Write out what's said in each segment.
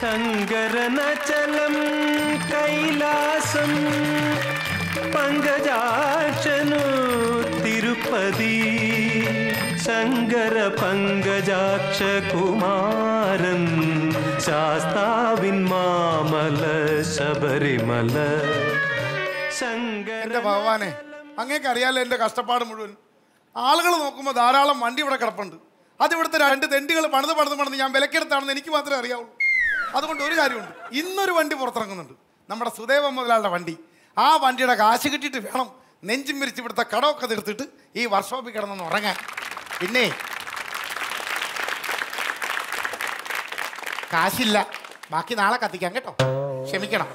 ശങ്കരനചലം കൈലാസം പങ്കജാക്ഷനു തിരുപ്പതി ശങ്കര പങ്കജാക്ഷ കുമാരൻ ശാസ്താവിൻ മാമല ശബരിമല ശങ്കര എന്റെ ഭഗവാനെ അങ്ങേക്ക് അറിയാലോ എന്റെ കഷ്ടപ്പാട് മുഴുവൻ ആളുകൾ നോക്കുമ്പോൾ ധാരാളം വണ്ടി ഇവിടെ കിടപ്പുണ്ട് അത് ഇവിടുത്തെ രണ്ട് തെണ്ടികൾ പണിത് പണിത് പണിത് ഞാൻ വിലക്കെടുത്താണെന്ന് എനിക്ക് മാത്രമേ അറിയാവുള്ളൂ അതുകൊണ്ട് ഒരു കാര്യമുണ്ട് ഇന്നൊരു വണ്ടി പുറത്തിറങ്ങുന്നുണ്ട് നമ്മുടെ സുദേവ മുതലാളുടെ വണ്ടി ആ വണ്ടിയുടെ കാശ് കിട്ടിയിട്ട് വേണം നെഞ്ചും വിരിച്ച് ഇവിടുത്തെ കടമൊക്കെ തീർത്തിട്ട് ഈ വർക്ക്ഷോപ്പിൽ കിടന്നൊന്ന് ഉറങ്ങാൻ പിന്നെ കാശില്ല ബാക്കി നാളെ കത്തിക്കാം കേട്ടോ ക്ഷമിക്കണം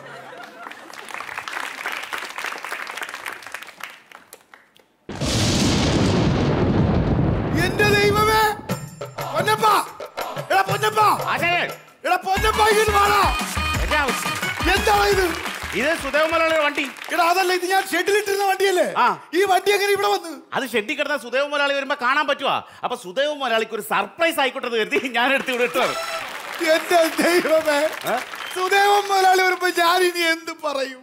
എന്റെ ദൈവമേ പൊന്നപ്പാ എടാ പൊന്നപ്പാ എടാ പൊന്നപ്പാ ഇങ്ങോട്ട് വാടാ എന്താണ് ഇത് ഇത് സുദേവമലയുടെ വണ്ടി എടാ അതല്ല ഇത് ഞാൻ ഷെഡിലിട്ടിരുന്ന വണ്ടിയല്ലേ ആ. ഈ വണ്ടി എങ്ങനെ ഇവിടെ വന്ന് അത് ഷെഡി കിടന്ന സുദേവ മുതലാളി വരുമ്പോ കാണാൻ പറ്റുവാ അപ്പൊ സുദേവ മുതലാളിക്ക് ഒരു സർപ്രൈസ് ആയിക്കോട്ടെ എന്ന് കരുതി ഞാൻ എടുത്ത് ഇവിടെ ഇട്ടത് എന്റെ ദൈവമേ സുദേവൻ മുതലാളി വരുമ്പോ ഞാൻ ഇനി എന്ത് പറയും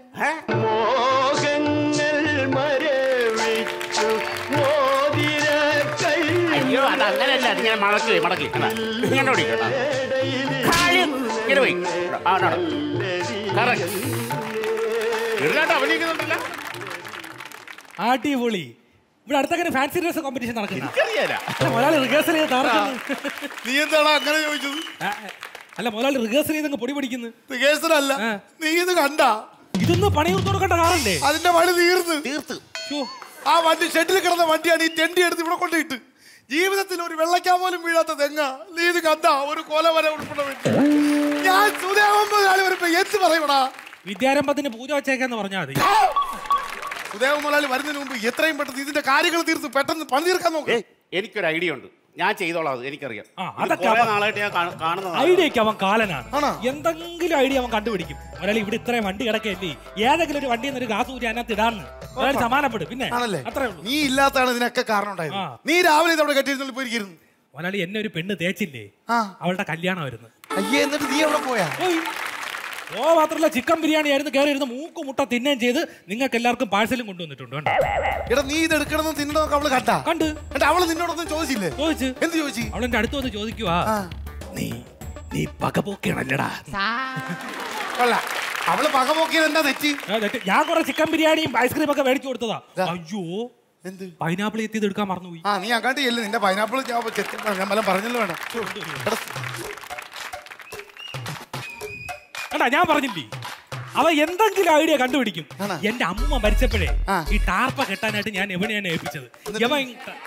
മോഹങ്ങൾ മരവിച്ചു മോതിര അയ്യോ അത് അങ്ങനെയല്ല അത് ഇങ്ങനെ മടക്കി മടക്കി കണ്ടാ? ഇങ്ങനെ ഓടി കേട്ടാ കാര്യം ഇങ്ങനെ പോയി ആ കറക്റ്റ് ഇല്ലാണ്ട് അഭിനയിക്കുന്നുണ്ടല്ല അടിപൊളി ഇവിടെ അടുത്തങ്ങനെ ഫാൻസി ഡ്രസ് കോമ്പറ്റീഷൻ നടക്കുന്ന എനിക്കറിയാല മുതലാളി റിഹേഴ്സൽ ചെയ്ത് തകർക്കുന്നു. നീ എന്താണ് അങ്ങനെ ചോദിച്ചത് ആ, അല്ല മുതലാളി റിഹേഴ്സൽ ചെയ്ത് പൊടി പിടിക്കുന്നു കേസരല്ല ആ. നീ ഇത് കണ്ടാ ഇതൊന്ന് പണിയൂർ കൊടുക്കേണ്ട കാറല്ലേ അതിന്റെ പണി തീർന്ന് തീർത്ത് ശ്ശോ, ആ വണ്ടി ഷെഡിൽ കിടന്ന വണ്ടിയാണ് ഈ തെണ്ടി എടുത്ത് ഇവിടെ കൊണ്ടിട്ട് ജീവിതത്തിൽ ഒരു വെള്ളയ്ക്കാ പോലും വീഴാത്ത തെങ്ങ നീ ഇത് കണ്ട ഒരു കൊല വരെ ഉൾപ്പെടെ വിട്ടു ഞാൻ സുദേവൻ മുതലാളി വരുമ്പോ എന്ത് പറയണടാ വിദ്യാരംഭത്തിന് പൂജ വച്ചേക്കാന്ന് പറഞ്ഞാൽ മതി സുദേവൻ മുതലാളി വരുന്നതിന് മുമ്പ് എത്രയും പെട്ടെന്ന് ഇതിന്റെ കാര്യങ്ങൾ തീർത്ത് പെട്ടെന്ന് പണി തീർക്കാൻ നോക്ക് ഏയ് എനിക്കൊരു ഐഡിയ ഉണ്ട് ഞാൻ ചെയ്തോളാം അത് എനിക്കറിയാം ആ, ഇത് അതൊക്കെ കുറേ അവൻ- നാളായിട്ട് ഞാൻ കാണ- കാണുന്നതാണ് ഐഡിയക്ക് അവൻ കാലനാണ് ആണോ? എന്തെങ്കിലും ഐഡിയ അവൻ കണ്ടുപിടിക്കും മുതലാളി ഇവിടെ ഇത്രയും വണ്ടി കിടക്കല്ലേ ഏതെങ്കിലും ഒരു വണ്ടി ഒരു ഗ്ലാസ് ഊരി അതിനകത്ത് ഇടാന്ന് മുതലാളി സമാനപ്പെടും പിന്നെ ആണല്ലേ അത്രേ ഉള്ളൂ നീ ഇല്ലാത്തതാണ് ഇതിനൊക്കെ കാരണം ഉണ്ടായത് ആ. നീ രാവിലെ ഇതവിടെ കെട്ടിയിരുന്നുള്ളിൽ പോയിരിക്കുന്നു മുതലാളി എന്നെ ഒരു പെണ്ണ് തേച്ചില്ലേ ആ അവളുടെ കല്യാണം വരുന്നു അയ്യേ എന്നിട്ട് നീ എവിടെ പോയാ ഓയ്. ഓ മാത്രല്ല ചിക്കൻ ബിരിയാണി ആയിരുന്നു കയറി ഇരുന്ന് മൂക്ക് മുട്ട തിന്നുകയും ചെയ്ത് നിങ്ങൾക്ക് എല്ലാവർക്കും പാഴ്സലും കൊണ്ടുവന്നിട്ടുണ്ട് കണ്ടോ എടാ നീ ഇത് എടുക്കണമെന്ന് തിന്നണമൊക്കെ അവള് കണ്ടാ കണ്ട് എന്നിട്ട് അവള് നിന്നോടൊന്നും ചോദിച്ചില്ലേ ചോദിച്ച് എന്ത് ചോദിച്ചു അവളെന്റെ അടുത്ത് വന്ന് ചോദിക്കുവാ ആ. നീ നീ പകപോക്കിയാണല്ലടാ കൊള്ളാം അവള് പകപോക്കിയത് എന്താ തെറ്റി ആ, എന്നിട്ട് ഞാൻ കുറെ ചിക്കൻ ബിരിയാണിയും ഐസ്ക്രീം ഒക്കെ മേടിച്ചു കൊടുത്തതാ ദാ. അയ്യോ എന്ത് പൈനാപ്പിൾ എത്തിയത് എടുക്കാൻ മറന്നുപോയി ആ നീ അങ്ങോട്ട് ചെല്ല് നിന്റെ പൈനാപ്പിൾ ഞാൻ വല്ല പറഞ്ഞല്ലോ വേണം എടാ, കണ്ടാ ഞാൻ പറഞ്ഞില്ലേ അവ എന്തെങ്കിലും ഐഡിയ കണ്ടുപിടിക്കും ആണോ? എന്റെ അമ്മ മരിച്ചപ്പോഴേ ആ. ഈ ടാർപ്പ കെട്ടാനായിട്ട് ഞാൻ എവിടെയാണ് ഏൽപ്പിച്ചത് യവൻ ത-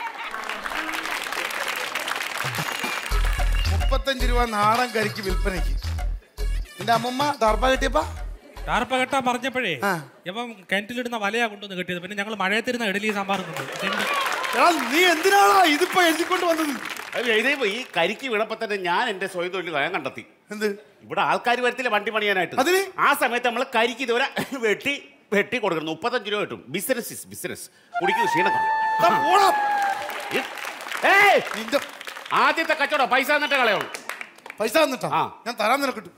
മുപ്പത്തഞ്ച് രൂപ നാടൻ കരിക്ക് വിൽപ്പനയ്ക്ക് നിന്റെ അമ്മമ്മ ദർഭ കിട്ടിയപ്പ ടാർപ്പ കെട്ടാൻ പറഞ്ഞപ്പോഴേ ആ. ഇവൻ കിണറ്റിലിടുന്ന വലയാ കൊണ്ടുവന്ന് കെട്ടിയത് പിന്നെ ഞങ്ങൾ മഴയത്തിരുന്ന ഇഡലി സാമ്പാറും കൊണ്ടു എടാ നീ എന്തിനാടാ ഇതിപ്പോ എഴുതിക്കൊണ്ട് വന്നത് അത് എഴുതിയപ്പോ ഈ കരിക്ക് വീണപ്പോ തന്നെ ഞാൻ എന്റെ സ്വയം തൊഴിൽ ഞാൻ കണ്ടെത്തി എന്ത് ഇവിടെ ആൾക്കാർ വരത്തില്ല വണ്ടി പണിയാനായിട്ട് അതിന്? ആ സമയത്ത് നമ്മൾ കരിക്ക് ഇതുവരെ വെട്ടി വെട്ടി കൊടുക്കണം മുപ്പത്തഞ്ച് രൂപ കിട്ടും ബിസിനസ് ഇസ് ബിസിനസ് കുടിക്കുന്ന ക്ഷീണം കാണും. എടാ, പോടാ. ഏയ്! നിന്റെ ആദ്യത്തെ കച്ചവടം പൈസ എന്നിട്ട് കളയുള്ളൂ പൈസ തന്നിട്ടാ ആ. ഞാൻ തരാൻ നിനക്കിട്ടു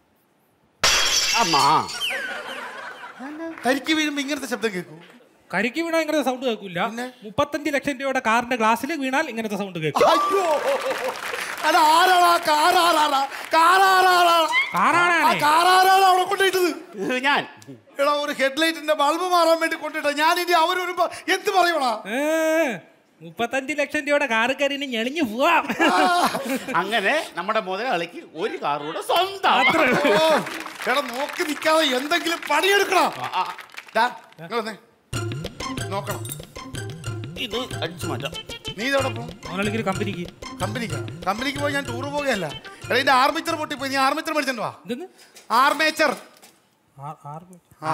അമ്മാ കരിക്ക് വീഴുമ്പോ ഇങ്ങനത്തെ ശബ്ദം കേൾക്കൂ കരിക്ക് വീണാൽ ഇങ്ങനത്തെ സൗണ്ട് കേൾക്കില്ല മുപ്പത്തഞ്ച് ലക്ഷം രൂപയുടെ കാറിന്റെ ഗ്ലാസ്സിൽ വീണാൽ ഇങ്ങനത്തെ സൗണ്ട് കേൾക്കും അയ്യോ അല്ല ആരാടാ കാറാറാടാ കാറാറാടാ കാറാണാണേ. ആ കാറാറാടാ അവിടെ കൊണ്ടിട്ടത് ഇത് ഞാൻ എടാ ഒരു ഹെഡ്ലൈറ്റിന്റെ ബൾബ് മാറാൻ വേണ്ടി കൊണ്ടിട്ട ഞാൻ ഇനി അവർ വരുമ്പോ എന്ത് പറയണാ ഏ, മുപ്പത്തഞ്ച് ലക്ഷം രൂപയുടെ കാറ് കയറി ഇനി ഞെളിഞ്ഞു പോവാം അങ്ങനെ നമ്മുടെ മുതലാളിക്ക് ഒരു കാറൂടെ സ്വന്തം ഓ, എടാ നോക്കി നിൽക്കാതെ എന്തെങ്കിലും പണിയെടുക്കണം ആ, ദാ, ഇങ്ങ് വന്നേ. നോക്കണം ഇത് അടിച്ചു മാറ്റാം നീ ഇതെവിടെ പോകും മോനാളിക്ക് ഒരു കമ്പനിക്ക് കമ്പനിക്ക് കമ്പനിക്ക് പോയി ഞാൻ ടൂർ പോകുകയല്ല എടാ ഇതിന്റെ ആർമിച്ചർ പൊട്ടിപ്പോയി നീ ആർമിച്ചർ മേടിച്ചോ വാ ഇതെന്ന് ആർമേച്ചർ ആ- ആറ് ആ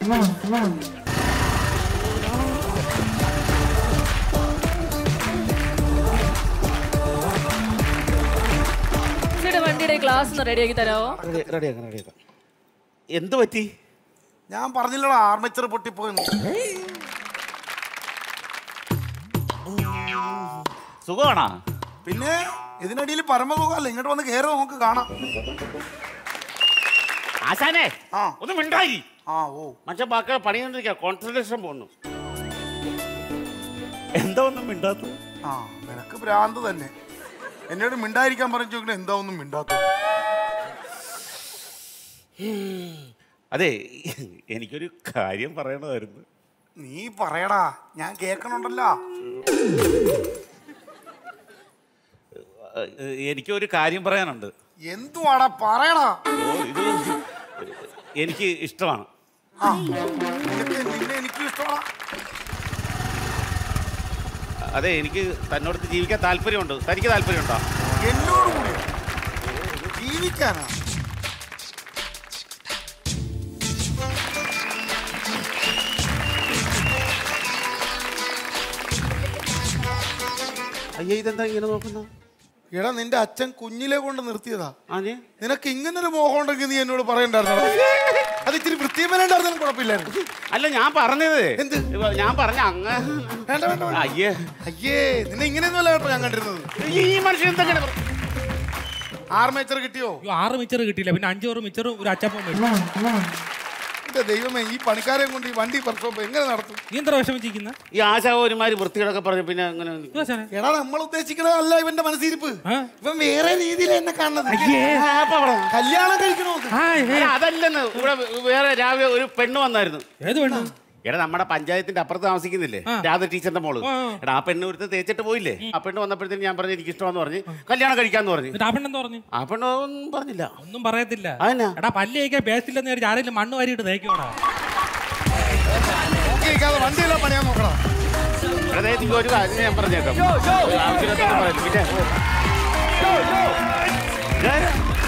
ചേട്ടാ വണ്ടിയുടെ ഗ്ലാസ് ഒന്ന് റെഡിയാക്കി തരാമോ റെഡിയാക്കാം റെഡിയാക്കാം എന്ത് പറ്റി ഞാൻ പറഞ്ഞില്ലടാ ആർമേച്ചർ പൊട്ടിപ്പോയെന്ന് സുഖമാണോ പിന്നെ ഇതിനടിയിൽ പരമസുഖമല്ല ഇങ്ങോട്ട് വന്ന് കയറി നമുക്ക് കാണാം ആശാനെ ആ. ഒന്ന് മിണ്ടായി ആ ഓ മനുഷ്യൻ ബാക്കി പണികൊണ്ടിരിക്കുക കോൺസെൻട്രേഷൻ പോകുന്നു എന്താ ഒന്നും മിണ്ടാത്തത് ആ നിനക്ക് ഭ്രാന്ത് തന്നെ എന്നോട് മിണ്ടായിരിക്കാൻ പറഞ്ഞു ചോദിക്കണേ എന്താ ഒന്നും മിണ്ടാത്തത് അതെ എനിക്കൊരു കാര്യം പറയണമായിരുന്നു നീ പറയടാ ഞാൻ കേൾക്കണുണ്ടല്ലോ ഏഹ്, എനിക്കൊരു കാര്യം പറയാനുണ്ട് എന്തുവാടാ പറയടാ ഓ, ഇത് എനിക്ക് ഇഷ്ടമാണ് ആ നിനക്ക് നിന്നെ എനിക്കും ഇഷ്ടമാടാ അതെ എനിക്ക് തന്നോടത്ത് ജീവിക്കാൻ താല്പര്യമുണ്ട് തനിക്ക് താല്പര്യമുണ്ടോ എന്നോട് കൂടി ജീവിക്കാനാ അയ്യേ ഇതെന്താ ഇങ്ങനെ നോക്കുന്ന എടാ നിന്റെ അച്ഛൻ കുഞ്ഞിലെ കൊണ്ട് നിർത്തിയതാ ആഞ്ഞേ നിനക്ക് ഇങ്ങനൊരു മോഹം ഉണ്ടെങ്കിൽ നീ എന്നോട് പറയണ്ടായിരുന്നു അത് ഇച്ചിരി വൃത്തിമനുണ്ടായിരുന്നാലും കുഴപ്പമില്ലായിരുന്നു അല്ല ഞാൻ പറഞ്ഞത് എന്ത്? ഇപ്പൊ ഞാൻ പറഞ്ഞ അങ്ങ് വേണ്ട വേണ്ട വേണ്ട. അയ്യേ അയ്യേ നിന്നെ ഇങ്ങനെയൊന്നുമല്ല കേട്ടോ ഞാൻ കണ്ടിരുന്നത് ഈ മനുഷ്യൻ എന്തൊക്കെയാണ് പറ- ആർമേച്ചർ കിട്ടിയോ അയ്യോ ആറ് മിച്ചർ കിട്ടിയില്ല പിന്നെ അഞ്ചോറ് മിച്ചറും ഒരു അച്ചപ്പം മേടിച്ചു എന്റെ ദൈവമേ ഈ പണിക്കാരെ കൊണ്ട് ഈ വണ്ടി വർക്ക്ഷോപ്പ് എങ്ങനെ നടത്തും നീ എന്താ വിഷമിച്ചിരിക്കുന്ന ഈ ആശ ഒരുമാതിരി വൃത്തികളൊക്കെ പറഞ്ഞു പിന്നെ അങ്ങനെ എടാ നമ്മൾ ഉദ്ദേശിക്കണതല്ല ഇവന്റെ മനസ്സിരിപ്പ് ആ? ഇവൻ വേറെ രീതിയിൽ എന്നെ കാണുന്നത് ആ, അപ്പൊ അവിടെ. കല്യാണം കഴിക്കണോ അല്ല, അതല്ലെന്ന് ഇവിടെ വേറെ രാവിലെ ഒരു പെണ്ണ് വന്നായിരുന്നു ഏത് വേണം എടാ നമ്മുടെ പഞ്ചായത്തിന്റെ അപ്പുറത്ത് താമസിക്കുന്നില്ലേ ആ. രാധ ടീച്ചറിന്റെ മോള് ആ. എടാ ആ പെണ്ണ് ഒരുത്ത് തേച്ചിട്ട് പോയില്ലേ ആ പെണ്ണ് വന്നപ്പോഴത്തേക്ക് ഞാൻ പറഞ്ഞു എനിക്ക് ഇഷ്ടമാന്ന് പറഞ്ഞ് കല്യാണം കഴിക്കാന്ന് പറഞ്ഞു എന്നിട്ട് ആ പെണ്ണെന്താ പറഞ്ഞു ആ പെണ്ണ് ഒന്നും പറഞ്ഞില്ല ഒന്നും പറയത്തില്ല അതെന്നാ? എടാ പല്ല് കഴിക്കാൻ പേസ്റ്റില്ലെന്ന് വിചാരിച്ച് ആരെങ്കിലും മണ്ണ് വാരിയിട്ട് തേക്കോടാ കേൾക്കാതെ വണ്ടിയെല്ലാം പണിയാൻ നോക്കണം എടാ ദേ, നീ ഒരു കാര്യം ഞാൻ പറഞ്ഞേക്കാം ആവശ്യമില്ലാത്തൊന്നും പറയരുത്. പിന്നെ ഇതാരാ?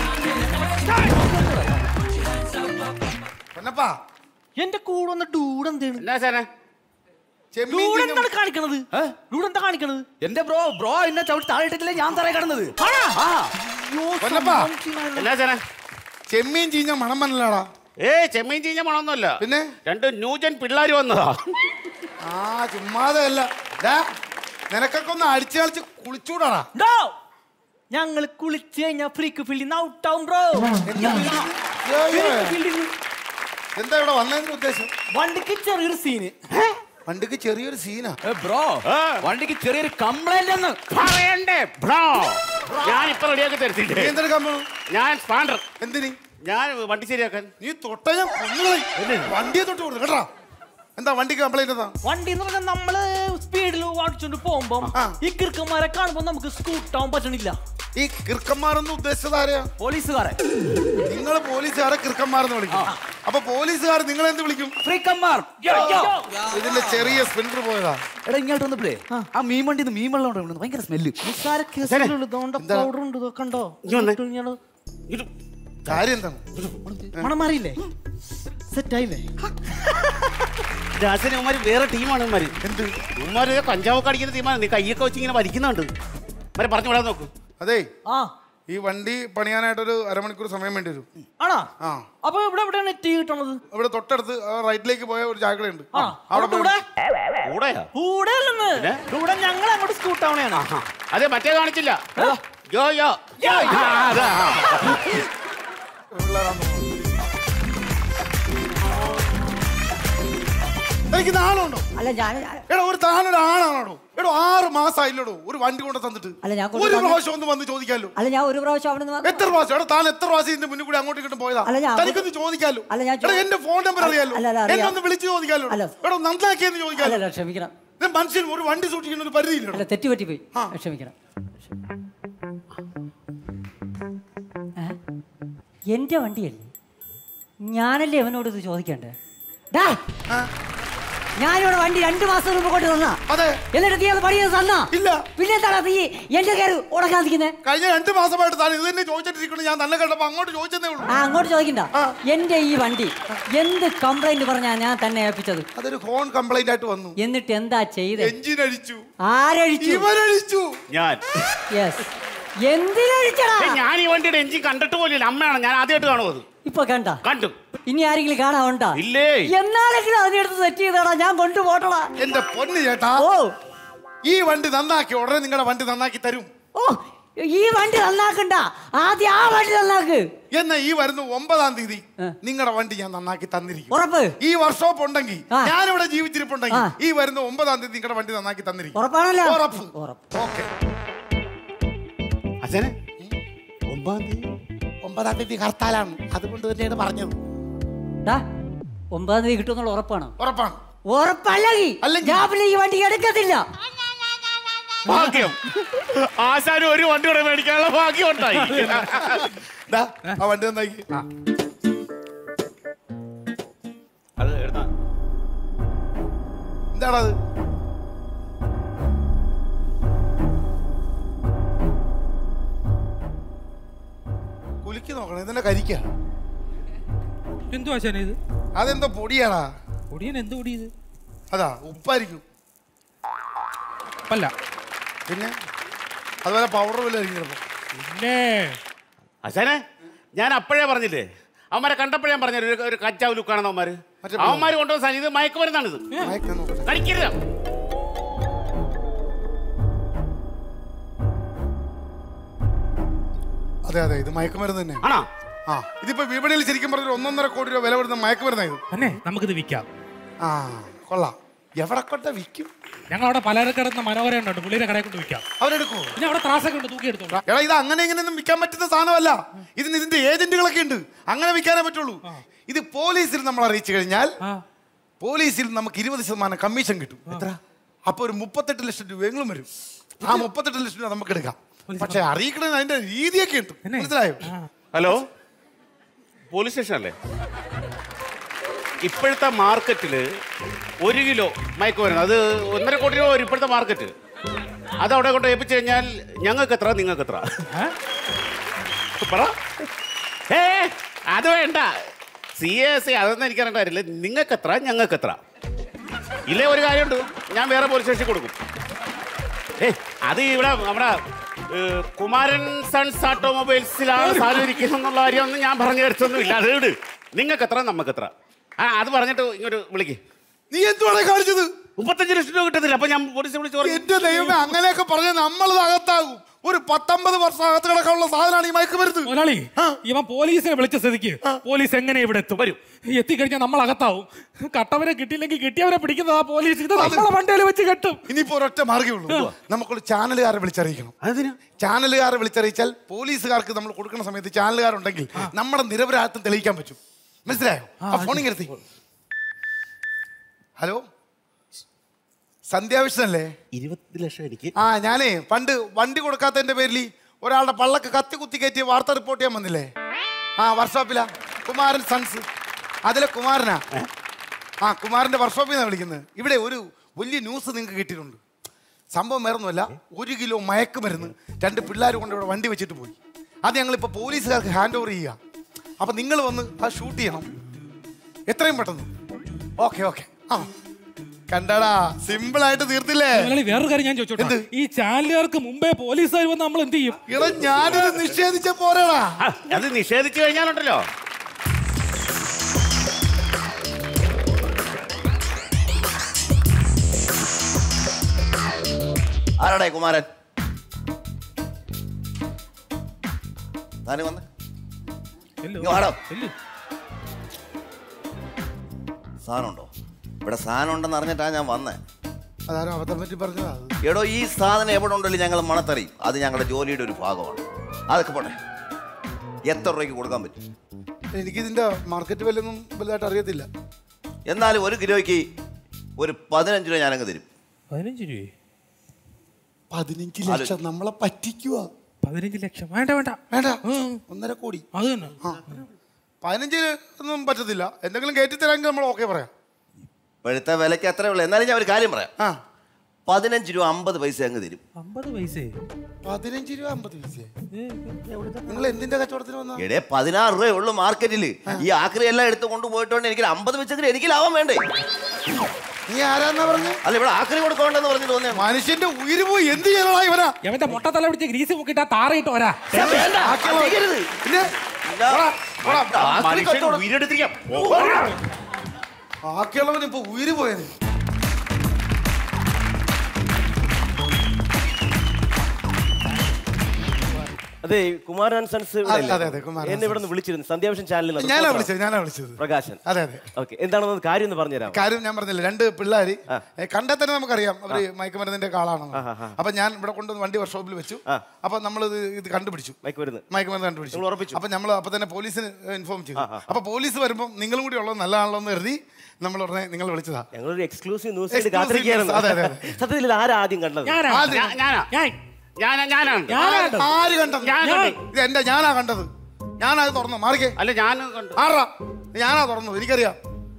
പൊന്നപ്പാ എന്റെ കൂടെ വന്ന ഡൂഡ് എന്താണ് എന്നാ സാറേ ചെമ്മീൻ ഡൂഡ് ചിങ്ങം- എന്താണ് കാണിക്കണത് ഡൂഡ് എന്താ കാണിക്കണത് എന്റെ ബ്രോ ബ്രോ എന്നെ ചവിട്ടി താഴെ ഇട്ടിട്ടില്ലേ ഞാൻ തറ കിടന്നത് ആ പൊന്നപ്പാ എന്നാ സാറേ ചെമ്മീൻ ചീഞ്ഞ മണം മനലാടാ ഏ ചെമ്മീൻ ചീഞ്ഞ മണമൊന്നുമല്ല പിന്നെ രണ്ട് ന്യൂജൻ പിള്ളേർ വന്നതാ ആ ചുമ്മാതെ അല്ല ഡാ, നിനക്കൊക്കെ ഒന്ന് അടിച്ചു കളിച്ച് കുളിച്ചൂടാടാ ഡോ ഞങ്ങള് കുളിച്ച് കഴിഞ്ഞാ ഫ്രീക്ക് ഫീൽഡിൽ ഔട്ടാവും ബ്രോ അയ്യോ, അയ്യോ. എന്താ ഇവിടെ വന്നതിന്റെ ഉദ്ദേശം വണ്ടിക്ക് ചെറിയൊരു സീന് വണ്ടിക്ക് ചെറിയൊരു സീനാ ബ്രോ ആ. വണ്ടിക്ക് ചെറിയൊരു കംപ്ലൈന്റ് എന്ന് പറയണ്ടേ ബ്രോ ഞാൻ ഇപ്പൊ റെഡിയാക്കി നീ തരത്തില്ലേ എന്തെടുക്കാൻ പോണു ഞാൻ സ്പാൻഡർ എന്തിനി ഞാൻ വണ്ടി ശരിയാക്കാൻ നീ തൊട്ട ഞാൻ കൊന്നുകളയും. വണ്ടിയെ തൊട്ട് കൊടുത്തു കേട്ടാ എന്താ വണ്ടിക്ക് കംപ്ലൈന്റ് എന്താ വണ്ടി എന്ന് പറഞ്ഞാൽ നമ്മള് സ്പീഡിൽ ഓടിച്ചോണ്ട് പോകുമ്പോ ആ. ഈ കിറുക്കന്മാരെ കാണുമ്പോ നമുക്ക് സ്കൂട്ടാവാൻ പറ്റണില്ല ഈ കിർക്കന്മാരെന്ന് ഉദ്ദേശിച്ചത് ആരെയാ പോലീസുകാരെ നിങ്ങൾ പോലീസുകാരെ കിർക്കന്മാരെന്ന് വിളിക്കും അപ്പൊ പോലീസുകാർ നിങ്ങൾ എന്ത് വിളിക്കും ഫ്രീക്കന്മാർ ഇതിന്റെ ചെറിയ സ്പിൻഡർ പോയതാ എടാ ഇങ്ങോട്ട് വന്നപ്പോഴേ ആ മീൻ വണ്ടി മീൻ വെള്ളം ഉണ്ട് ഇവിടുന്ന്. ഭയങ്കര സ്മെല്ല് നിസ്സാര കേസുകളുള്ളൂ ഇതുകൊണ്ട് പൗഡർ ഉണ്ട് ഇതൊക്കെ ഉണ്ടോ ഇങ്ങ് വന്നേ. ഇട്ട് ഇങ്ങനെ ഇത് കാര്യം എന്താണ് മണം മാറിയില്ലേ സെറ്റ് ആയില്ലേ രാജന് ഉമ്മാര് വേറെ ടീമാണ് ഉമ്മാര് എന്ത് ഉമ്മാര് കഞ്ചാവൊക്കെ അടിക്കുന്ന ടീമാണ് നീ കൈയൊക്കെ വെച്ച് ഇങ്ങനെ വലിക്കുന്നുണ്ട് ഉമ്മാരെ പറഞ്ഞു വിടാൻ നോക്ക് അതെ ആ ഈ വണ്ടി പണിയാനായിട്ടൊരു അരമണിക്കൂർ സമയം വേണ്ടി വരും ആണോ ആ അപ്പൊ ഇവിടെ എവിടെയാണ് നെറ്റ് കിട്ടണത് ഇവിടെ തൊട്ടടുത്ത് ആ റൈറ്റിലേക്ക് പോയ ഒരു ചാക്കടയുണ്ട് ആ അവിടെ അവിടെ പോയി- ഇവിടെ കൂടെയാ കൂടെ അല്ലെന്ന് പിന്നെ? ഇവിടെ ഞങ്ങൾ അങ്ങോട്ട് സ്കൂട്ടാവണയാണ് അതെ മറ്റേ കാണിച്ചില്ല യോ യോ ആ, അതാ. പിള്ളേരാന്ന് തോന്നുന്നു. എനിക്ക് നാളുണ്ടോ അല്ല ഞാൻ എടാ ഒരു താനൊരു ആണാണോ എടോ ആറ് മാസമായില്ലടോ ഒരു വണ്ടി കൊണ്ട് തന്നിട്ട് അല്ല, ഞാൻ കൊണ്ട് ഒരു തന്നി- പ്രാവശ്യം ഒന്ന് വന്ന് ചോദിക്കാലോ അല്ല ഞാൻ ഒരു പ്രാവശ്യം അവിടെ നിന്ന് എത്ര പ്രാവശ്യം എടാ താൻ എത്ര പ്രാവശ്യം ഇതിന്റെ മുന്നിൽ കൂടി അങ്ങോട്ടും ഇങ്ങോട്ടും പോയതാ അല്ല, ഞാൻ- തനിക്കൊന്ന് ചോദിക്കാലോ അല്ല, ഞാൻ ചോ- എടാ എന്റെ ഫോൺ നമ്പർ അറിയാലോ അല്ല, അല്ല, അറിയാം. എന്നെ ഒന്ന് വിളിച്ച് ചോദിക്കാലോ അല്ല. എടോ നന്നാക്കിയെന്ന് ചോദിക്കാലോ അല്ലല്ല ക്ഷമിക്കണം ഇത് മനുഷ്യൻ ഒരു വണ്ടി സൂക്ഷിക്കുന്ന ഒരു പരിധിയില്ലടോ അല്ല തെറ്റ് പറ്റിപ്പോയി ആ. ക്ഷമിക്കണം ഏ? എന്റെ വണ്ടിയല്ലേ ഞാനല്ലേ അവനോട് ഇത് ചോദിക്കണ്ടേ ഡാ ആ, ഞാനിവിടെ വണ്ടി രണ്ടു മാസം മുമ്പ് കൊണ്ട് തന്നാ അതെ എന്നിട്ട് നീ അത് പണി ചെയ്ത് തന്നാ ഇല്ല പിന്നെ എന്താണ് നീ എന്റെ കയറി ഉടക്കാതിരിക്കുന്നേ കഴിഞ്ഞ രണ്ട് മാസമായിട്ട് താൻ ഇത് തന്നെ ചോദിച്ചിട്ടിരിക്കണം ഞാൻ തന്നെ കണ്ടപ്പോ അങ്ങോട്ട് ചോദിച്ചതേ ഉള്ളൂ ആ അങ്ങോട്ട് ചോദിക്കണ്ട ആ. എന്റെ ഈ വണ്ടി എന്ത് കംപ്ലൈന്റ് പറഞ്ഞാ ഞാൻ തന്നെ ഏൽപ്പിച്ചത് അതൊരു ഫോൺ കംപ്ലൈന്റ് ആയിട്ട് വന്നു എന്നിട്ട് എന്താ ചെയ്തേ എഞ്ചിൻ അടിച്ചു ആരഴിച്ചു ഇവനടിച്ചു ഞാൻ യെസ് എന്തിനഴിച്ചടാ ഏ, ഞാൻ ഈ വണ്ടിയുടെ എഞ്ചിൻ കണ്ടിട്ട് പോലില്ല അമ്മയാണ് ഞാൻ ആദ്യമായിട്ട് കാണുന്നത് ഇപ്പൊ കണ്ട കണ്ടു ഇനി ആരെങ്കിലും കാണാവുണ്ടാ ഇല്ലേ എന്നാലെങ്കിലും അതിനെടുത്ത് സെറ്റ് ചെയ്തടാ ഞാൻ കൊണ്ടുപോട്ടടാ എന്റെ പൊന്ന് ചേട്ടാ ഓ ഈ വണ്ടി നന്നാക്കി ഉടനെ നിങ്ങളുടെ വണ്ടി നന്നാക്കി തരും ഓ ഈ വണ്ടി നന്നാക്കണ്ട ആദ്യം ആ വണ്ടി നന്നാക്ക് എന്നാ ഈ വരുന്ന ഒമ്പതാം തീയതി നിങ്ങളുടെ വണ്ടി ഞാൻ നന്നാക്കി തന്നിരിക്കും ഉറപ്പ് ഈ വർക്ക്ഷോപ്പ് ഉണ്ടെങ്കിൽ ആ. ഞാനിവിടെ ജീവിച്ചിരിപ്പുണ്ടെങ്കിൽ ആ. ഈ വരുന്ന ഒമ്പതാം തീയതി നിങ്ങളുടെ വണ്ടി നന്നാക്കി തന്നിരിക്കും ഉറപ്പാണല്ലോ ഉറപ്പ് ഉറപ്പ് ഓക്കെ അച്ഛനെ ഒമ്പതാം തീയതി ഒമ്പതാം തീയതി ഹർത്താലാണ് അതുകൊണ്ട് തന്നെയാണ് പറഞ്ഞത് ഡാ, ഒമ്പതാം തീയതി കിട്ടുമെന്നുള്ള ഉറപ്പാണ് ഉറപ്പാണ് ഉറപ്പല്ലെങ്കിൽ അല്ലെങ്കിൽ- ഞാൻ പിന്നെ ഈ വണ്ടി എടുക്കത്തില്ല ഭാഗ്യം ആശാനും ഒരു വണ്ടി കൂടെ മേടിക്കാനുള്ള ഭാഗ്യം ഉണ്ടായി ദാ, ആ വണ്ടി നന്നാക്കി അത് എടുത്താ എന്താണത് കുലുക്കി നോക്കണം ഇതിന്റെ കരിക്ക എന്തു ആശാന ഇത് അതെന്തോ പൊടിയാടാ പൊടിയൻ എന്ത് പൊടി ഇത് അതാ ഉപ്പായിരിക്കും അല്ല പിന്നെ അതുപോലെ പൗഡർ വല്ല ചിലപ്പോ പിന്നെ അച്ഛനെ ഞാൻ അപ്പോഴേ പറഞ്ഞില്ലേ അവന്മാരെ കണ്ടപ്പോഴേ ഞാൻ പറഞ്ഞു ഒരു- ഒരു കച്ചാവ് ലുക്കാണെന്ന് അവന്മാര് മറ്റേ അവന്മാര് കൊണ്ടുവന്ന സാധനം ഇത് മയക്കുമരുന്നാണിത് മയക്കാൻ നോക്കട്ടെ കഴിക്കരുത് അതെ അതെ ഇത് മയക്കുമരുന്ന് തന്നെ ആണോ ആ ഇതിപ്പോ വിപണിയിൽ ശരിക്കും പറഞ്ഞ ഒരു ഒന്നൊന്നര കോടി രൂപ വില വരുന്ന മയക്കുമരുന്നായത് തന്നെ നമുക്കിത് വിൽക്കാം ആ കൊള്ളാം എവിടെ കൊണ്ട വിൽക്കും ഞങ്ങൾ അവിടെ പലചരക്കടന്ന മനോഹരം ഉണ്ടോ പുള്ളിയുടെ കടയിൽ കൊണ്ട് വിൽക്കാം അവരെടുക്കുവോ പിന്നെ അവിടെ ത്രാസൊക്കെ ഉണ്ട് തൂക്കി എടുത്തോളൂ എടാ ഇത് അങ്ങനെ ഇങ്ങനെയൊന്നും വിൽക്കാൻ പറ്റുന്ന സാധനമല്ല ഇതിന് ഇതിന്റെ ഏജന്റുകളൊക്കെ ഉണ്ട് അങ്ങനെ വിൽക്കാനേ പറ്റുള്ളൂ ഇത് പോലീസിൽ നമ്മൾ അറിയിച്ചു കഴിഞ്ഞാൽ ആ പോലീസിൽ നമുക്ക് ഇരുപത് ശതമാനം കമ്മീഷൻ കിട്ടും എത്ര അപ്പൊ ഒരു മുപ്പത്തെട്ട് ലക്ഷം രൂപയെങ്കിലും വരും ആ മുപ്പത്തെട്ട് ലക്ഷം രൂപ നമുക്ക് എടുക്കാം പക്ഷെ അറിയിക്കണത് അതിന്റെ രീതിയൊക്കെ ഉണ്ട് എന്നെ? മനസ്സിലായോ ആ. ഹലോ പോലീസ് സ്റ്റേഷൻ അല്ലേ ഇപ്പോഴത്തെ മാർക്കറ്റിൽ ഒരു കിലോ മയക്കുമരുന്ന് അത് ഒന്നര കോടി രൂപ വരും ഇപ്പോഴത്തെ മാർക്കറ്റ് അത് അവിടെ കൊണ്ട് ഏൽപ്പിച്ചു കഴിഞ്ഞാൽ ഞങ്ങൾക്ക് എത്ര നിങ്ങൾക്ക് എത്ര പറ ഏ അത് വേണ്ട സി എസ് അതൊന്നും എനിക്കറിയേണ്ട കാര്യമില്ല നിങ്ങൾക്ക് എത്ര ഞങ്ങൾക്ക് എത്ര ഇല്ലേ ഒരു കാര്യമുണ്ട് ഞാൻ വേറെ പോലീസ് സ്റ്റേഷനിൽ കൊടുക്കും ഏ അത് ഇവിടെ നമ്മുടെ ഏ, കുമാരൻ സൺസ് ഓട്ടോമൊബൈൽസിലാണ് സാധനം ഇരിക്കുന്നത് എന്നുള്ള കാര്യമൊന്നും ഞാൻ പറഞ്ഞു തരത്തൊന്നും ഇല്ല അത് വിട് നിങ്ങൾക്ക് എത്ര നമുക്ക് എത്ര ആ അത് പറഞ്ഞിട്ട് ഇങ്ങോട്ട് വിളിക്ക് നീ എന്തുവാണ് കാണിച്ചത് മുപ്പത്തഞ്ച് ലക്ഷം രൂപ കിട്ടത്തില്ല അപ്പൊ ഞാൻ പോലീസ് വിളിച്ച് പറഞ്ഞു എന്റെ ദൈവമേ അങ്ങനെയൊക്കെ പറഞ്ഞ നമ്മളത് അകത്താകും ഒരു പത്തൊമ്പത് വർഷം അകത്ത് കിടക്കാനുള്ള സാധനമാണ് ഈ മയക്കുമരുന്ന് മുതലാളി ഇവൻ പോലീസിനെ വിളിച്ച സ്ഥിതിക്ക് പോലീസ് എങ്ങനെ ഇവിടെ എത്തും വരും എത്തിക്കഴിഞ്ഞാൽ നമ്മൾ അകത്താവും കട്ടവരെ കിട്ടിയില്ലെങ്കിൽ കിട്ടിയവരെ പിടിക്കുന്നതാ പോലീസ് ഇത് നമ്മളെ വണ്ടിയിൽ വെച്ച് കെട്ടും ഇനിയിപ്പോ ഒരൊറ്റ മാർഗ്ഗമേ ഉള്ളൂ നമുക്കൊരു ചാനലുകാരെ വിളിച്ചറിയിക്കണം അതിന് ചാനലുകാരെ വിളിച്ചറിയിച്ചാൽ പോലീസുകാർക്ക് നമ്മൾ കൊടുക്കുന്ന സമയത്ത് ചാനലുകാരുണ്ടെങ്കിൽ നമ്മുടെ നിരപരാധിത്വം തെളിയിക്കാൻ പറ്റും മനസ്സിലായോ ആ ഫോണിങ് എടുത്തി ഹലോ സന്ധ്യാവിഷ്ണല്ലേ ഇരുപത്തി ലക്ഷം എനിക്ക് ആ ഞാനേ പണ്ട് വണ്ടി കൊടുക്കാത്തതിന്റെ പേരിൽ ഒരാളുടെ പള്ളക്ക് കത്തി കുത്തി കയറ്റി വാർത്ത റിപ്പോർട്ട് ചെയ്യാൻ വന്നില്ലേ ആ വർക്ക്ഷോപ്പിലാ കുമാരൻ സൺസ് അതിലെ കുമാരനാ ആ കുമാരന്റെ വർക്ക്ഷോപ്പിൽ നിന്നാണ് വിളിക്കുന്നത് ഇവിടെ ഒരു വലിയ ന്യൂസ് നിങ്ങൾക്ക് കിട്ടിയിട്ടുണ്ട് സംഭവം വേറൊന്നുമല്ല ഒരു കിലോ മയക്കുമരുന്ന് രണ്ട് പിള്ളേർ കൊണ്ട് ഇവിടെ വണ്ടി വെച്ചിട്ട് പോയി അത് ഞങ്ങളിപ്പോൾ പോലീസുകാർക്ക് ഹാൻഡ് ഓവർ ചെയ്യുക അപ്പം നിങ്ങൾ വന്ന് അത് ഷൂട്ട് ചെയ്യണം എത്രയും പെട്ടെന്ന് ഓക്കെ ഓക്കെ ആ കണ്ടടാ സിമ്പിൾ ആയിട്ട് തീർത്തില്ലേ മുതലാളി വേറൊരു കാര്യം ഞാൻ ചോദിച്ചോട്ടെ എന്ത്? ഈ ചാനലുകാർക്ക് മുമ്പേ പോലീസുകാർ വന്ന് നമ്മൾ എന്ത് ചെയ്യും ഇട ഞാനിത് നിഷേധിച്ച പോരാടാ ആ, അത് നിഷേധിച്ചു കഴിഞ്ഞാലുണ്ടല്ലോ ആരാടേ കുമാരൻ താന് വന്ന് ചെല്ലു. ഇങ്ങ് വാടോ. ചെല്ലു. സാധനമുണ്ടോ ഇവിടെ സാധനം ഉണ്ടെന്ന് അറിഞ്ഞിട്ടാ ഞാൻ വന്നേ അതാരും അബദ്ധം പറ്റി പറഞ്ഞതാ അത്. എടോ ഈ സാധനം എവിടെ ഉണ്ടല്ലോ ഞങ്ങൾ മണത്തറിയും അത് ഞങ്ങളുടെ ജോലിയുടെ ഒരു ഭാഗമാണ് അതൊക്കെ പോട്ടെ എത്ര രൂപയ്ക്ക് കൊടുക്കാൻ പറ്റും എനിക്കിതിന്റെ മാർക്കറ്റ് വിലയൊന്നും വലുതായിട്ട് അറിയത്തില്ല എന്നാലും ഒരു കിലോയ്ക്ക് ഒരു പതിനഞ്ച് രൂപ ഞാനങ്ങ് തരും പതിനഞ്ച് രൂപ പതിനഞ്ച് ലക്ഷം നമ്മളെ പറ്റിക്കുക പതിനഞ്ച് ലക്ഷം വേണ്ട വേണ്ട വേണ്ട ഉം. ഒന്നര കോടി അത് തന്നെ ആ പതിനഞ്ച് ഒന്നും പറ്റത്തില്ല എന്തെങ്കിലും കയറ്റി തരാമെങ്കിൽ നമ്മൾ ഓക്കെ പറയാം ഇപ്പോഴത്തെ വിലയ്ക്ക് അത്രേ ഉള്ളൂ എന്നാലും ഞാൻ ഒരു കാര്യം പറയാം ആ പതിനഞ്ച് രൂപ അമ്പത് പൈസ അങ്ങ് തരും അമ്പത് പൈസ പതിനഞ്ച് രൂപ അമ്പത് പൈസ നിങ്ങൾ എന്തിന്റെ കച്ചവടത്തിന് വന്ന എടേ പതിനാറ് രൂപയേ ഉള്ളൂ മാർക്കറ്റിൽ ഈ ആക്രി എല്ലാം എടുത്ത് കൊണ്ടുപോയിട്ടുണ്ട് എനിക്ക് അമ്പത് വെച്ചെങ്കിൽ എനിക്ക് ലാഭം വേണ്ടേ നീ ആരാന്നാ പറഞ്ഞ അല്ല ഇവിടെ ആക്രി കൊടുക്കണ്ടെന്ന് പറഞ്ഞു തോന്നിയാ മനുഷ്യന്റെ ഉയിര് പോയി എന്ത് ചെയ്യണടാ ഇവനാ എവന്റെ മുട്ട തല പിടിച്ച് ഗ്രീസ് മുക്കിട്ട് താറയിട്ട് വരാ ചെയ്യരുത്. പിന്നെ ഇല്ല. ആക്രി മനുഷ്യൻ കച്ചവടം. ഉയരെടുത്തിരിക്കാം ബാക്കിയുള്ളവൻ ഇപ്പൊ ഉയിര് പോയത് അതെ കുമാരൻ സൺസ് ഇവിടെ അതെ, അല്ലേ? അതെ, അതെ, കുമാരൻ എന്നെ ഇവിടെ നിന്ന് വിളിച്ചിരുന്നു സന്ധ്യാവിഷൻ ചാനലിൽ നിന്ന് ഞാനാ reporter വിളിച്ചത് ഞാനാ വിളിച്ചത് പ്രകാശൻ അതെ അതെ ഓക്കെ എന്താണെന്ന് കാര്യം ഒന്ന് പറഞ്ഞുതരാം കാര്യം ഞാൻ പറഞ്ഞില്ല രണ്ട് പിള്ളേര് കണ്ടാൽ തന്നെ നമുക്കറിയാം അവര് മയക്കുമരുന്നിന്റെ ഒക്കെ ആളാണെന്ന് അപ്പൊ ഞാൻ ഇവിടെ കൊണ്ടുവന്ന് വണ്ടി വർക്ക്ഷോപ്പിൽ വെച്ചു അപ്പൊ നമ്മൾ ഇത് ഇത് കണ്ടുപിടിച്ചു മയക്കുമരുന്ന് മയക്കുമരുന്ന് കണ്ടുപിടിച്ചു നിങ്ങൾ ഉറപ്പിച്ചു? അപ്പൊ നമ്മൾ അപ്പൊ തന്നെ പോലീസിന് ഇൻഫോം ചെയ്തു അപ്പൊ പോലീസ് വരുമ്പോൾ നിങ്ങളും കൂടി ഉള്ളത് നല്ലതാണല്ലോ എന്ന് കരുതി നമ്മൾ ഉടനെ നിങ്ങൾ വിളിച്ചതാ ഞങ്ങളൊരു എക്സ്ക്ലൂസീവ് ന്യൂസ് Exclusive കാത്തിരിക്കുകയായിരുന്നു news, അതെ, അതെ, അതെ. സത്യത്തിൽ ഇത് ആരാ ആദ്യം കണ്ടത് ഞാനാ ആദ്യം- ഞാ- ഞാനാ ഞാൻ ഞാനാ ഞാനാണ് ആര് ആര് കണ്ടത് ഞാൻ കണ്ടു. ഇത് എന്റെ ഞാനാ കണ്ടത് ഞാനത് തുറന്നു മാറിക്കേ അല്ല ഞാൻ കണ്ടു ആറാ ഞാനാ തുറന്നത് എനിക്കറിയാം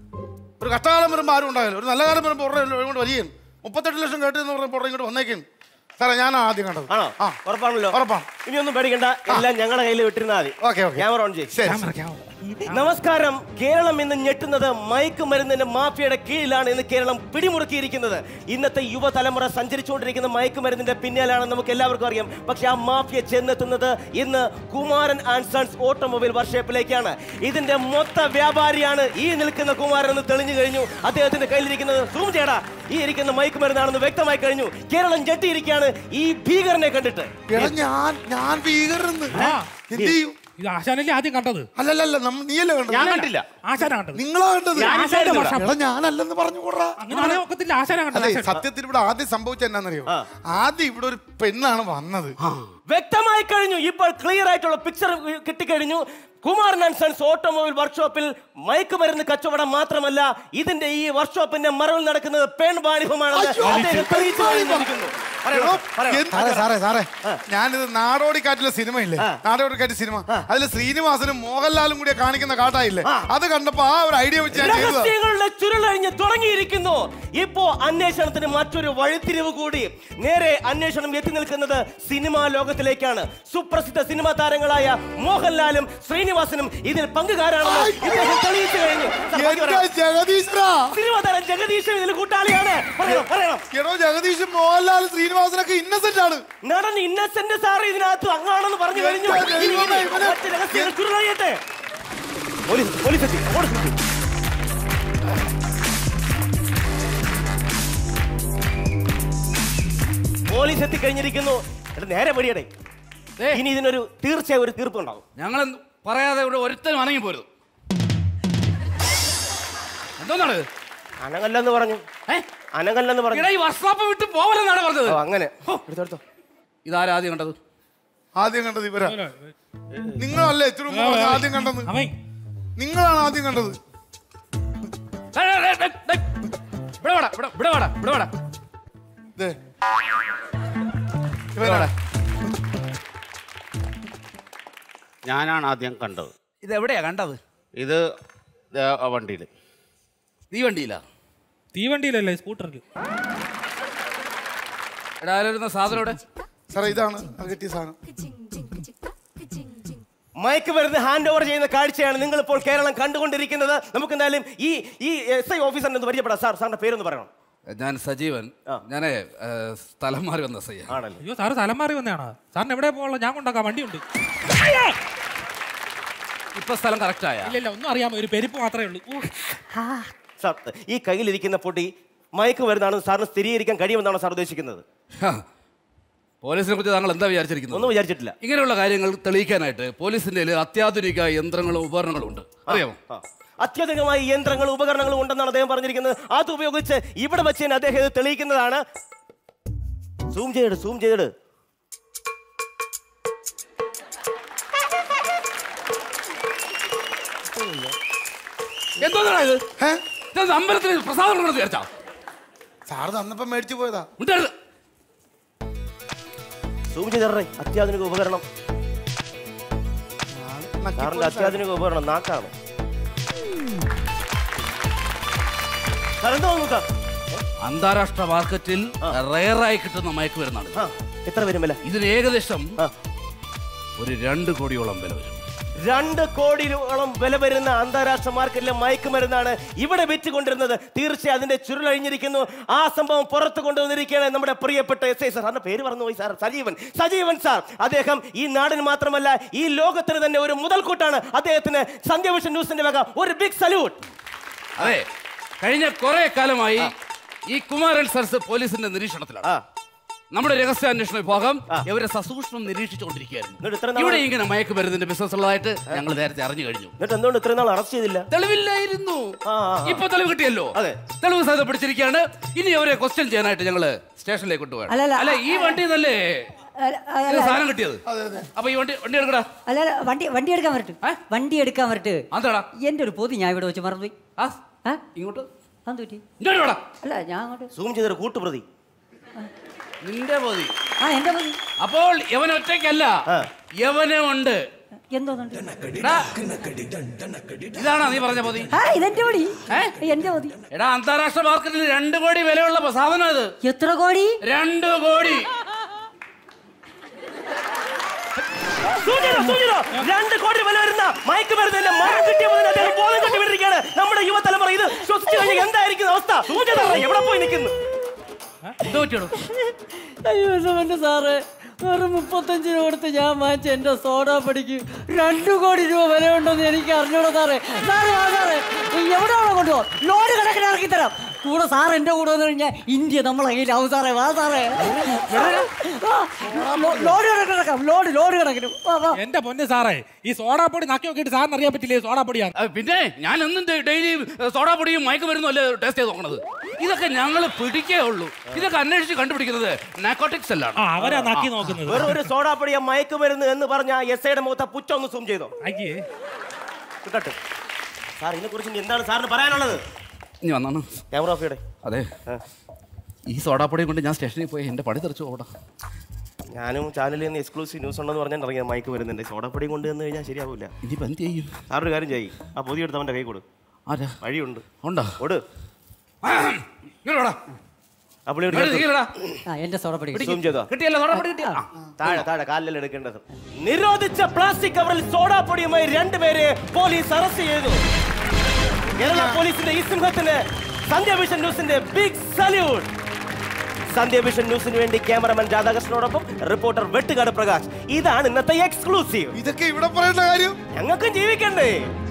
ഒരു കഷ്ടകാലം വരുമ്പോൾ ആരും ഉണ്ടാവില്ല ഒരു നല്ല കാലം വരുമ്പോൾ ഉടനെ ഇങ്ങോട്ട് വരികയും മുപ്പത്തെട്ട് ലക്ഷം കേട്ട് എന്ന് പറഞ്ഞപ്പോൾ ഉടനെ ഇങ്ങോട്ട് വന്നേക്കും സാറേ ഞാനാ ആദ്യം കണ്ടത് ആണോ ആ ഉറപ്പാണല്ലോ ഉറപ്പാണ് ഇനി ഒന്നും പേടിക്കണ്ട എല്ലാം ഞങ്ങളുടെ കയ്യിൽ വിട്ടിരുന്നാൽ മതി ഓക്കെ ഓക്കെ ക്യാമറ ഓൺ ചെയ്യും ശരി ക്യാമറ ക്യാമറ നമസ്കാരം കേരളം ഇന്ന് ഞെട്ടുന്നത് മയക്കുമരുന്നിന്റെ മാഫിയയുടെ കീഴിലാണ് ഇന്ന് കേരളം പിടിമുറുക്കിയിരിക്കുന്നത് ഇന്നത്തെ യുവതലമുറ സഞ്ചരിച്ചുകൊണ്ടിരിക്കുന്ന മയക്കുമരുന്നിന്റെ പിന്നാലാണ് നമുക്ക് എല്ലാവർക്കും അറിയാം പക്ഷെ ആ മാഫിയ ചെന്നെത്തുന്നത് ഇന്ന് കുമാരൻ ആൻഡ് സൺസ് ഓട്ടോമൊബൈൽ വർക്ക്ഷോപ്പിലേക്കാണ് ഇതിന്റെ മൊത്ത വ്യാപാരിയാണ് ഈ നിൽക്കുന്ന കുമാരൻ എന്ന് തെളിഞ്ഞു കഴിഞ്ഞു അദ്ദേഹത്തിന്റെ കയ്യിലിരിക്കുന്നത് സൂം ചേടാ ഈ ഇരിക്കുന്ന മയക്കുമരുന്നാണെന്ന് വ്യക്തമായി കഴിഞ്ഞു കേരളം ഞെട്ടിയിരിക്കുകയാണ് ഈ ഭീകരനെ കണ്ടിട്ട് എടാ ഞാൻ ഞാൻ ഭീകരന്ന് ആ. എന്ത് ചെയ്യും ഇത് ആശാനല്ലേ ആദ്യം കണ്ടത് അല്ലല്ലല്ല നമ്മ നീയല്ലേ കണ്ടത് ഞാൻ കണ്ടില്ല ആശാനാ കണ്ടത് നിങ്ങളാ കണ്ടത് ഞാൻ ആശാന്റെ ഇല്ലായിരുന്നു വർഷം എടാ ഞാനല്ലെന്ന് പറഞ്ഞു കൂടാ അങ്ങനെ പറയാൻ ഒക്കത്തില്ല ആശാനാ കണ്ടത് അതെ ആശാൻ. സത്യത്തിൽ ഇവിടെ ആദ്യം സംഭവിച്ച എന്നാന്നറിയോ ആദ്യം ഇവിടെ ഒരു പെണ്ണാണ് വന്നത് വ്യക്തമായി കഴിഞ്ഞു ഇപ്പോൾ ക്ലിയർ ആയിട്ടുള്ള പിക്ചർ കിട്ടിക്കഴിഞ്ഞു കുമാരൻ ആൻഡ് സൺസ് ഓട്ടോമൊബൈൽ വർക്ക്ഷോപ്പിൽ മയക്കുമരുന്ന് കച്ചവടം മാത്രമല്ല ഇതിന്റെ ഈ വർക്ക്ഷോപ്പിന്റെ മറവിൽ നടക്കുന്നത് പെൺ വാണിഭമാണെന്ന് അയ്യോ, അദ്ദേഹം തെളിയിച്ചു കഴിഞ്ഞിരിക്കുന്നു. പറയണോ? പറയണോ? എന്ത് സാറേ സാറേ സാറേ ഞാനിത് നാടോടിക്കാറ്റിലെ സിനിമയില്ലേ നാടോടിക്കാറ്റ് സിനിമ അതിൽ ശ്രീനിവാസനും മോഹൻലാലും കൂടി കാണിക്കുന്ന കാട്ടായില്ലേ അത് കണ്ടപ്പോ ആ ഒരു ഐഡിയ വെച്ച് ഞാൻ ചെയ്തതാ രഹസ്യങ്ങളുടെ ചുരുളഴിഞ്ഞ് തുടങ്ങിയിരിക്കുന്നു ഇപ്പോ അന്വേഷണത്തിന് മറ്റൊരു വഴിത്തിരിവ് കൂടി നേരെ അന്വേഷണം എത്തി നിൽക്കുന്നത് സിനിമാ ലോകത്തിലേക്കാണ് സുപ്രസിദ്ധ സിനിമാ താരങ്ങളായ മോഹൻലാലും ശ്രീനിവാസനും ഇതിൽ പങ്കുകാരാണെന്ന് ഇദ്ദേഹം തെളിയിച്ചു കഴിഞ്ഞു സാർ, ബാക്കി എന്റെ പറയാം. ജഗദീശ്വരാ സിനിമാ താരം ജഗദീശൻ ഇതിൽ കൂട്ടാളിയാണ് പറയണം പറയണം എടോ ജഗദീഷ് മോഹൻലാൽ ശ്രീനിവാസനൊക്കെ ഇന്നസെന്റ് ആണ് നടൻ ഇന്നസെന്റ് സാർ ഇതിനകത്ത് അങ്ങാണെന്ന് പറഞ്ഞു കഴിഞ്ഞു എന്റെ ഇനി ദൈവമേ, ഇനി ഇവനെ- മറ്റ് രഹസ്യങ്ങൾ ചുരുളഴിയട്ടെ പോലീസ് പോലീസ് എത്തി പോലീസ് എത്തി പോലീസ് എത്തിക്കഴിഞ്ഞിരിക്കുന്നു എടാ, നേരെ പടിയടേ ഇനി ഇതിനൊരു തീർച്ചയായും ഒരു തീർപ്പുണ്ടാവും ഞങ്ങൾ പറയാതെ ഇവിടെ ഒരുത്തനും അനങ്ങി പോരുത് എന്തോന്നാണ് അനങ്ങല്ലെന്ന് പറഞ്ഞു ഏ? അനങ്ങല്ലെന്ന് പറഞ്ഞു ഇവിടെ ഈ വർക്ക്ഷോപ്പ് വിട്ട് പോവലെന്നാണ് പറഞ്ഞത് ഓ, അങ്ങനെ എടുത്തോ, എടുത്തോ. ഇതാരാദ്യം കണ്ടത് ആദ്യം കണ്ടത് ഇവരാ നിങ്ങളല്ലേ ഇത്തിരി മുമ്പ് പറഞ്ഞ ആദ്യം കണ്ടത് അവൻ നിങ്ങളാണ് ആദ്യം കണ്ടത് ഡേയ്, ഡേയ്, ഡേയ്, ഡേയ്, ഡേയ്. ഇവിടെ വാടാ ഇവിടെ ഇവിടെ വാടാ ഇവിടെ വാടാ ദേ. ഇവരാ ഞാനാണ് ആദ്യം കണ്ടത് ഇത് എവിടെയാ കണ്ടത് ഇത് ദേ ആ വണ്ടിയിൽ നീ വണ്ടിയില്ല തീവണ്ടിയിലല്ലേ സ്കൂട്ടറിൽ എടാ അതിലിരുന്ന സാധനം ഇവിടെ സാറേ ഇതാണ് ആ കിട്ടിയ സാധനം മയക്കുമരുന്ന് ഹാൻഡ് ഓവർ ചെയ്യുന്ന കാഴ്ചയാണ് നിങ്ങൾ ഇപ്പോൾ കേരളം കണ്ടുകൊണ്ടിരിക്കുന്നത് നമുക്ക് എന്തായാലും ഈ ഈ എസ് ഐ ഓഫീസറിനെ ഒന്ന് പരിചയപ്പെടാം സാർ സാറിന്റെ പേരൊന്ന് പറയണം ഞാൻ സജീവൻ ആ. ഞാനേ ഏ, സ്ഥലം മാറി വന്ന സയ്യ ആണല്ലോ അയ്യോ സാറ് സ്ഥലം മാറി വന്നതാണ് സാറിന് എവിടെ പോകാനുള്ള ഞാൻ കൊണ്ടാക്കാം വണ്ടിയുണ്ട് ഇപ്പൊ സ്ഥലം കറക്റ്റ് ആയ ഇല്ല ഇല്ല ഒന്നും അറിയാമോ ഒരു പെരുപ്പ് മാത്രമേ ഉള്ളൂ ഊ. സാർ ഈ കയ്യിലിരിക്കുന്ന പൊടി മയക്കുമരുന്നാണെന്ന് സാറിന് സ്ഥിരീകരിക്കാൻ കഴിയുമെന്നാണ് സാർ ഉദ്ദേശിക്കുന്നത് പോലീസിനെ കുറിച്ച് താങ്കൾ എന്താ വിചാരിച്ചിരിക്കുന്നത് ഒന്നും വിചാരിച്ചിട്ടില്ല ഇങ്ങനെയുള്ള കാര്യങ്ങൾ തെളിയിക്കാനായിട്ട് പോലീസിന്റെ കയ്യിൽ അത്യാധുനിക യന്ത്രങ്ങളും ഉപകരണങ്ങളും ഉണ്ട് അറിയാമോ ആ. അത്യധികമായി യന്ത്രങ്ങളും ഉപകരണങ്ങളും ഉണ്ടെന്നാണ് അദ്ദേഹം പറഞ്ഞിരിക്കുന്നത് അത് ഉപയോഗിച്ച് ഇവിടെ വെച്ച് തന്നെ അദ്ദേഹം ഇത് തെളിയിക്കുന്നതാണ് സൂം ചെയ്തിട് സൂം ചെയ്തിട് എന്തോന്നാണ് ഇത് ഏ ഇത് അമ്പലത്തിന് പ്രസാദം കൊടുക്കണം വിചാരിച്ചാ സാറ് തന്നപ്പോ മേടിച്ചു പോയതാ ഉണ്ടായിരുന്നു സൂം ചെയ്തിടേ അത്യാധുനിക ഉപകരണം സാറിന്റെ അത്യാധുനിക ഉപകരണം നാക്കാണ് സാർ എന്താ തോന്നുന്നു സാർ അന്താരാഷ്ട്ര മാർക്കറ്റിൽ റയറായി കിട്ടുന്ന മയക്കുമരുന്നാണ് ഇത്. ആ എത്ര വരും വില ഇതിന് ഏകദേശം ആ. ഒരു രണ്ട് കോടിയോളം വില വരും രണ്ട് കോടിയോളം വില വരുന്ന അന്താരാഷ്ട്ര മാർക്കറ്റിലെ മയക്കുമരുന്നാണ് ഇവിടെ വിറ്റുകൊണ്ടിരുന്നത് തീർച്ചയായും അതിന്റെ ചുരുളഴിഞ്ഞിരിക്കുന്നു ആ സംഭവം പുറത്തു കൊണ്ടുവന്നിരിക്കുകയാണ് നമ്മുടെ പ്രിയപ്പെട്ട എസ് ഐ സാർ സാറിന്റെ പേര് പറഞ്ഞുപോയി സാർ സജീവൻ സജീവൻ സാർ അദ്ദേഹം ഈ നാടിന് മാത്രമല്ല ഈ ലോകത്തിന് തന്നെ ഒരു മുതൽക്കൂട്ടാണ് അദ്ദേഹത്തിന് സന്ധ്യാവിഷൻ ന്യൂസിന്റെ വക ഒരു ബിഗ് സല്യൂട്ട് അതെ കഴിഞ്ഞ കുറെ കാലമായി ഈ കുമാരൻ സർസ് പോലീസിന്റെ നിരീക്ഷണത്തിലാണ് ആ നമ്മുടെ രഹസ്യാന്വേഷണ വിഭാഗം ഇവരെ സസൂക്ഷ്മം നിരീക്ഷിച്ചുകൊണ്ടിരിക്കുകയായിരുന്നു ഇവിടെ ഇങ്ങനെ മയക്കുമരുന്നിന്റെ ബിസിനസ് ഉള്ളതായിട്ട് ഞങ്ങൾ നേരത്തെ അറിഞ്ഞു കഴിഞ്ഞു എന്നിട്ട് എന്തുകൊണ്ട് ഇത്രയും നാൾ അറസ്റ്റ് ചെയ്തില്ല തെളിവില്ലായിരുന്നു ഇപ്പൊ തെളിവ് കിട്ടിയല്ലോ തെളിവ് സാധ്യത പിടിച്ചിരിക്കുകയാണ് ഇനി അവരെ ക്വസ്റ്റ്യൻ ചെയ്യാനായിട്ട് ഞങ്ങള് സ്റ്റേഷനിലേക്ക് കൊണ്ടുപോകണം അല്ലല്ല. അല്ല ഈ വണ്ടി നല്ലേ അല്ല, അല്ല, ഇത് സാധനം കിട്ടിയത് അപ്പൊ ഈ വണ്ടി വണ്ടി എടുക്കടാ അല്ല അല്ല, വണ്ടി വണ്ടി എടുക്കാൻ വരട്ട് വണ്ടി എടുക്കാൻ വരട്ട് അതാടാ എന്റെ ഒരു പൊതി ഞാൻ ഇവിടെ വെച്ച് മറന്നുപോയി ഇങ്ങോട്ട് അതെന്ത് പറ്റി ഇങ്ങോട്ട് വേടാ അല്ല ഞാൻ അങ്ങോട്ട് സൂം ചെയ്തൊരു കൂട്ടുപ്രതി നിന്റെ പോതി ആ എന്റെ പൊതി അപ്പോൾ യവൻ ഒറ്റയ്ക്കല്ല യവനെ ഉണ്ട് എന്തോന്നുണ്ട് എടാ, ഇതാണോ നീ പറഞ്ഞ പോതി ആ ഇതെന്റെ പൊടി എന്റെ പൊതി എടാ അന്താരാഷ്ട്ര മാർക്കറ്റിൽ രണ്ട് കോടി വിലയുള്ള സാധനം ഇത് എത്ര കോടി രണ്ട് കോടി സൂചന, സൂചന. രണ്ട് കോടി വില വരുന്ന മയക്കുമരുന്നിന്റെ മരം കിട്ടിയ മുതൽ അദ്ദേഹം ബോധം കെട്ടി വിട്ടിരിക്കുകയാണ് നമ്മുടെ യുവതലമുറ ഇത് ശ്വസിച്ചു കഴിഞ്ഞാൽ എന്തായിരിക്കും അവസ്ഥ സൂചന എവിടെ പോയി നിൽക്കുന്നു എന്തോ പറ്റിയോടോ അയ്യോ എന്റെ സാറ് വെറും മുപ്പത്തഞ്ച് രൂപ കൊടുത്ത് ഞാൻ വാങ്ങിച്ച എന്റെ സോഡാ പടിക്ക് രണ്ടു കോടി രൂപ വില ഉണ്ടെന്ന് എനിക്ക് അറിഞ്ഞൂടാ സാറേ സാറ് വാ സാറേ എവിടെയാണോ കൊണ്ടുപോ ലോഡ് കണക്കിന് ഇറക്കി തരാം കൂടെ സാർ എന്റെ കൂടെ വന്നു കഴിഞ്ഞാൽ ഇന്ത്യ നമ്മളെ കയ്യിലാവും സാറേ വാ സാറേ വാ. ലോ- ലോഡ് കണക്കിന് ഇറക്കാം ലോഡ് ലോഡ് കണക്കിന് വാ വാ എന്റെ പൊന്ന് സാറേ ഈ സോഡാപ്പൊടി നക്കി നോക്കിയിട്ട് സാറിന് അറിയാൻ പറ്റില്ലേ സോഡാപ്പൊടിയാണ് ആ, പിന്നെ ഞാൻ എന്നും ഡെയിലി സോഡാപ്പൊടിയും മയക്കുമരുന്നും അല്ലേ ടേസ്റ്റ് ചെയ്ത് നോക്കണത് ഇതൊക്കെ ഞങ്ങൾ പിടിക്കേ ഉള്ളൂ ഇതൊക്കെ അന്വേഷിച്ച് കണ്ടുപിടിക്കുന്നത് നാക്കോട്ടിക്സ് അല്ലാണ് അവരാ നക്കി നോക്കുന്നത് വെറും ഒരു സോഡാപ്പൊടിയ മയക്കുമരുന്ന് എന്ന് പറഞ്ഞ എസ് ഐയുടെ മുഖത്ത് പുച്ഛം ഒന്ന് സൂം ചെയ്തോ കിട്ടട്ടെ സാർ ഇതിനെ കുറിച്ച് എന്താണ് സാറിന് പറയാനുള്ളത് ഇനി വന്നാണ് ക്യാമറ ഓഫിയുടെ അതെ ഈ സോഡാപ്പൊടിയും കൊണ്ട് ഞാൻ സ്റ്റേഷനിൽ പോയി എന്റെ പടി തെറിച്ചു പോടാ ഞാനും ചാനലിൽ നിന്ന് എക്സ്ക്ലൂസീവ് ന്യൂസ് ഉണ്ടെന്ന് പറഞ്ഞാൽ ഇറങ്ങിയ മയക്ക് വരുന്നുണ്ട് സോഡാപ്പൊടി കൊണ്ട് വന്നു കഴിഞ്ഞാൽ ശരിയാവില്ല ഇനിയിപ്പോ എന്ത് ചെയ്യും സാറൊരു കാര്യം ചെയ്യും ആ പൊതി എടുത്ത് അവൻ്റെ കൈ കൊടു ആരാ വഴിയുണ്ട് ഉണ്ടോ കൊടു ഇങ്ങോട്ട് വാടാ. ആ പുള്ളി ഇവിടെ ഇരിക്കലെടാ. ആ എന്റെ സോഡാപ്പൊടി സൂം ചെയ്തോ കിട്ടിയല്ലോ സോഡാപ്പൊടി കിട്ടിയ താഴെ താഴെ കാലിൽ എടുക്കേണ്ടത് നിരോധിച്ച പ്ലാസ്റ്റിക് കവറിൽ സോഡാപ്പൊടിയുമായി രണ്ടുപേരെ പോലീസ് അറസ്റ്റ് ചെയ്തു കേരള പോലീസിന്റെ ഈ സിംഹത്തിന് സന്ധ്യാവിഷൻ ന്യൂസിന്റെ ബിഗ് സല്യൂട്ട് സന്ധ്യാവിഷൻ ന്യൂസിന് വേണ്ടി ക്യാമറമാൻ രാധാകൃഷ്ണനോടൊപ്പം റിപ്പോർട്ടർ വെട്ടുകാട് പ്രകാശ് ഇതാണ് ഇന്നത്തെ എക്സ്ക്ലൂസീവ് ഇതൊക്കെ ഇവിടെ പറയേണ്ട കാര്യം ഞങ്ങൾക്കും ജീവിക്കണ്ടേ